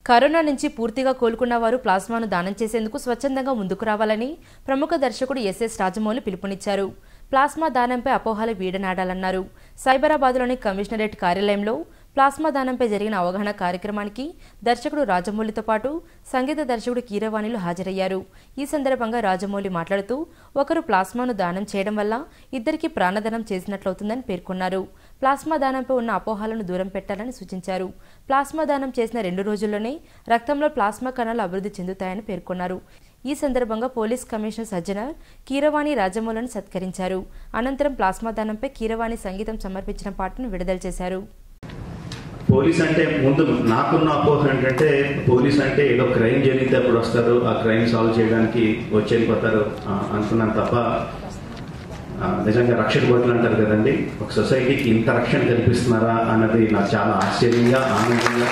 corona నుంచి పూర్తిగా కోలుకున్న వారు ప్లాస్మాను దానం చేసేందుకు స్వచ్ఛందంగా ముందుకు రావాలని ప్రముఖ దర్శకుడు ఎస్ఎస్ రాజమౌళి పిలుపునిచ్చారు ప్లాస్మా దానంపై అపోహలు వీడనాడాలన్నారు సైబరాబాద్లోని కమిషనరేట్ కార్యాలయంలో ప్లాస్మా దానంపై జరిగిన అవగాహన కార్యక్రమానికి దర్శకుడు రాజమౌళితో పాటు సంగీత దర్శకుడు కీరవాణిలు హాజరయ్యారు ఈ సందర్భంగా రాజమౌళి మాట్లాడుతూ ఒకరు ప్లాస్మాను దానం చేయడం వల్ల ఇద్దరికి ప్రాణదానం చేసినట్లవుతుందని పేర్కొన్నారు ప్లాస్మా దానంపై ఉన్న అపోహలను దూరం పెట్టాలని సూచించారు ప్లాస్మా దానం చేసిన రెండు రోజుల్లోనే రక్తంలో ప్లాస్మా కణాలు అభివృద్ధి చెందుతాయని పేర్కొన్నారు ఈ సందర్భంగా పోలీస్ కమిషనర్ సజ్జనార్ కీరవాణి రాజమౌళిని సత్కరించారు అనంతరం ప్లాస్మా దానంపై కీరవాణి సంగీతం సమర్పించిన పాటను విడుదల చేశారు పోలీస్ అంటే ముందు నాకున్న అపోహ ఏంటంటే పోలీస్ అంటే ఏదో క్రైమ్ జరిగితే అప్పుడు వస్తారు ఆ క్రైమ్ సాల్వ్ చేయడానికి వచ్చి వెళ్ళిపోతారు ఆ, అనుకున్నాను తప్ప ఆ, నిజంగా రక్షణ భటులు అంటారు కదండి ఒక సొసైటీకి ఇంత రక్షణ కల్పిస్తున్నారా అన్నది నాకు చాలా ఆశ్చర్యంగా ఆనందంగా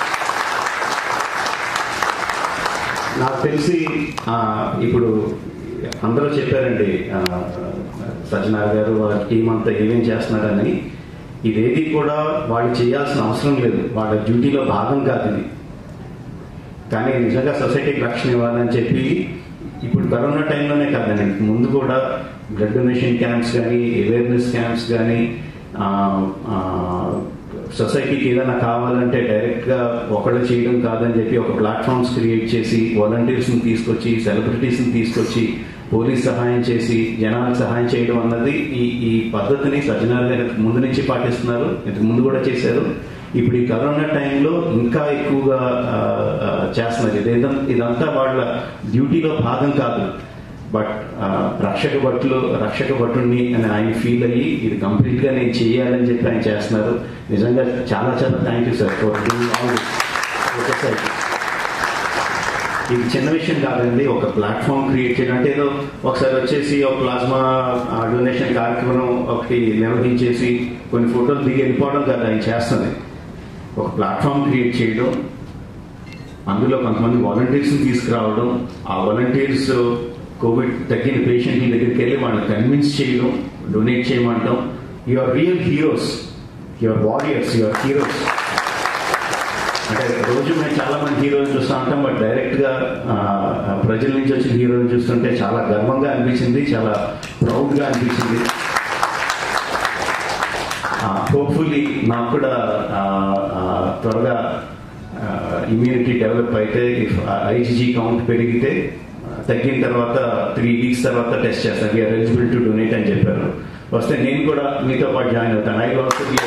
నాకు తెలిసి ఆ, ఇప్పుడు అందరూ చెప్పారండి ఆ, సజ్జనార్ గారు వాళ్ళ టీం అంతా ఏమేం చేస్తున్నారని ఇదేది కూడా వాళ్ళు చేయాల్సిన అవసరం లేదు వాళ్ళ డ్యూటీలో భాగం కాదు ఇది కానీ నిజంగా సొసైటీకి రక్షణ ఇవ్వాలని చెప్పి ఇప్పుడు కరోనా టైంలోనే కాదండి ఇంతకు ముందు కూడా బ్లడ్ డొనేషన్ క్యాంప్స్ కానీ అవేర్నెస్ క్యాంప్స్ కానీ సొసైటీకి ఏదైనా కావాలంటే డైరెక్ట్గా ఒకళ్ళు చేయడం కాదని చెప్పి ఒక ప్లాట్ఫామ్స్ క్రియేట్ చేసి వాలంటీర్స్ని తీసుకొచ్చి సెలబ్రిటీస్ని తీసుకొచ్చి పోలీస్ సహాయం చేసి జనాలకు సహాయం చేయడం అన్నది ఈ ఈ పద్ధతిని సజ్జనార్ గారు ముందు నుంచి పాటిస్తున్నారు ఇంతకు ముందు కూడా చేశారు ఇప్పుడు ఈ కరోనా టైంలో ఇంకా ఎక్కువగా ఆ, ఆ, చేస్తున్నారు ఇదేదో ఇదంతా వాళ్ళ డ్యూటీలో భాగం కాదు బట్ ఆ, రక్షక భటులు రక్షక భటుడిని అని ఆయన ఫీల్ అయ్యి ఇది కంప్లీట్ గా నేను చేయాలని చెప్పి ఆయన చేస్తున్నారు నిజంగా చాలా చాలా thank you sir for doing all this ఇది చిన్న విషయం కాదండి ఒక ప్లాట్ఫామ్ క్రియేట్ చేయడం అంటే ఏదో ఒకసారి వచ్చేసి ఒక ప్లాస్మా డొనేషన్ కార్యక్రమం ఒకటి నిర్వహించేసి కొన్ని ఫోటోలు దిగి వెళ్ళిపోవడం కాదు ఆయన చేస్తుంది ఒక ప్లాట్ఫామ్ క్రియేట్ చేయడం అందులో కొంతమంది వాలంటీర్స్ తీసుకురావడం ఆ వాలంటీర్స్ కోవిడ్ తగ్గిన పేషెంట్ల దగ్గరికి వెళ్ళి వాళ్ళని కన్విన్స్ చేయడం డొనేట్ చేయమంటాం your real heroes your warriors your heroes అంటే రోజు మేము చాలా మంది హీరోలు చూస్తూ ఉంటాం బట్ డైరెక్ట్ గా ఆ, ప్రజల నుంచి వచ్చిన హీరోలు చూస్తుంటే చాలా గర్వంగా అనిపించింది చాలా ప్రౌడ్ గా అనిపించింది హోప్ఫుల్లీ నాకు కూడా ఆ, ఆ, త్వరగా ఇమ్యూనిటీ డెవలప్ అయితే ఐజీజీ కౌంట్ పెరిగితే ఆ, తగ్గిన తర్వాత త్రీ వీక్స్ తర్వాత టెస్ట్ చేస్తాను వీఆర్ ఎలిజిబుల్ టు డొనేట్ అని చెప్పారు వస్తే నేను కూడా మీతో పాటు జాయిన్ అవుతాను ఐ ఆల్సో బి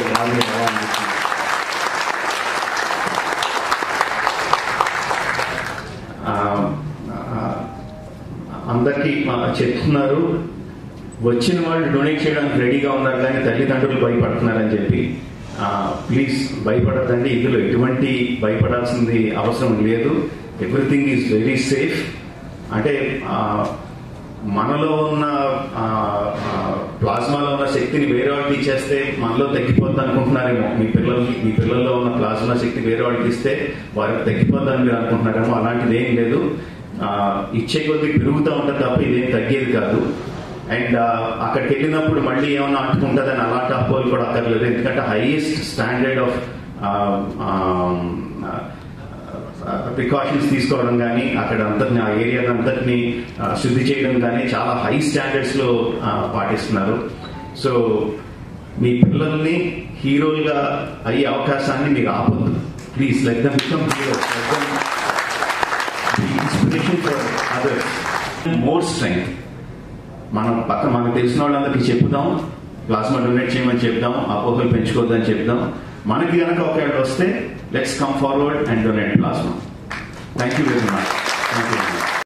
అందరికీ ఆ, చెప్తున్నారు వచ్చిన వాళ్ళు డొనేట్ చేయడానికి రెడీగా ఉన్నారు కానీ తల్లిదండ్రులు భయపడుతున్నారని చెప్పి ప్లీజ్ భయపడద్దండి ఇందులో ఎటువంటి భయపడాల్సింది అవసరం లేదు ఎవ్రీథింగ్ ఈజ్ వెరీ సేఫ్ అంటే ఆ, మనలో ఉన్న ఆ, ఆ, ప్లాస్మాలో ఉన్న శక్తిని వేరే వాళ్ళకి ఇచ్చేస్తే మనలో తగ్గిపోద్ది అనుకుంటున్నారేమో మీ పిల్లలకి మీ పిల్లల్లో ఉన్న ప్లాస్మా శక్తి వేరే వాళ్ళకి ఇస్తే వారికి తగ్గిపోద్దని మీరు అనుకుంటున్నారేమో అలాంటిది ఏం లేదు ఆ, ఇచ్చే కొద్దీ పెరుగుతూ ఉంటుంది తప్ప ఇదేం తగ్గేది కాదు అండ్ అక్కడికి వెళ్ళినప్పుడు మళ్ళీ ఏమైనా అంటుకుంటుందని అలాంటి అపోలు కూడా అక్కర్లేదు ఎందుకంటే హైయెస్ట్ స్టాండర్డ్ ఆఫ్ ప్రికాషన్స్ తీసుకోవడం కానీ అక్కడ అంతటిని ఆ ఏరియా అంతటిని ఆ, శుద్ధి చేయడం కానీ చాలా హై స్టాండర్డ్స్ లో ఆ, పాటిస్తున్నారు సో మీ పిల్లల్ని హీరోలుగా అయ్యే అవకాశాన్ని మీరు ఆపొద్దు please let them become heroes let them inspiration for others more strength మనం పక్క మనకు తెలిసిన వాళ్ళందరికీ చెప్దాం ప్లాస్మా డొనేట్ చేయమని చెప్దాం అపోహలు పెంచుకోవద్దని చెప్దాం మనకి కనుక ఒకవేళ వస్తే let's come forward and donate plasma thank you very much thank you